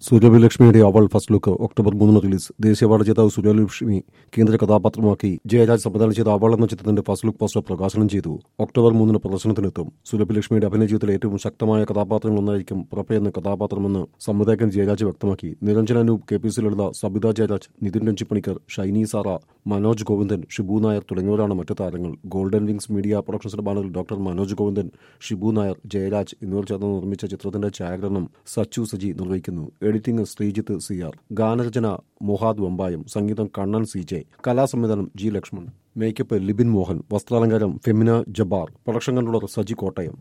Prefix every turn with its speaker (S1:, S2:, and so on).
S1: സൂര്യലക്ഷ്മിയുടെ അവൾ first look October മൂന്നിന് release ദേശീയ അവാർഡ് ജേതാവ് സൂര്യലക്ഷ്മി കേന്ദ്ര കഥാപാത്രമാക്കി ജയരാജ് സംവിധാനം ചെയ്ത അവൾ എന്ന ചിത്രത്തിന്റെ ഫസ്റ്റ് ലുക്ക് പോസ്റ്റർ പ്രകാശനം ചെയ്തു ഒക്ടോബർ മൂന്നിന് പ്രദർശനത്തിനെത്തും സൂര്യലക്ഷ്മിയുടെ അഭിനയ ജീവിതത്തിലെ ഏറ്റവും ശക്തമായ കഥാപാത്രങ്ങളൊന്നായിരിക്കും പ്രഭ എന്ന കഥാപാത്രമെന്ന് സംവിധായകൻ ജയരാജ് വ്യക്തമാക്കി Niranjan Anoop K P C ലളിത സബിത ജയരാജ് നിതിൻ രഞ്ജിപ്പണിക്കർ ഷൈനി സാറ മനോജ് ഗോവിന്ദൻ ഷിബു നായർ തുടങ്ങിയവരാണ് മറ്റു താരങ്ങൾ ഗോൾഡൻ വിങ്സ് മീഡിയ പ്രൊഡക്ഷൻസിന്റെ ബാനറിൽ ഡോക്ടർ മനോജ് ഗോവിന്ദൻ ഷിബു നായർ ജയരാജ് എന്നിവർ ചേർന്ന് നിർമ്മിച്ച ചിത്രത്തിന്റെ ഛായാഗ്രഹണം സച്ചു സജി നിർവഹിക്കുന്നു എഡിറ്റിംഗ് ശ്രീജിത്ത് സി ആർ ഗാനരചന മൊഹാദ് വമ്പായം സംഗീതം കണ്ണൻ സി ജെ കലാസംവിധാനം ജി ലക്ഷ്മൺ മേക്കപ്പ് ലിബിൻ മോഹൻ വസ്ത്രാലങ്കാരം ഫെമിന ജബാർ പ്രൊഡക്ഷൻ കൺട്രോളർ സജി കോട്ടയം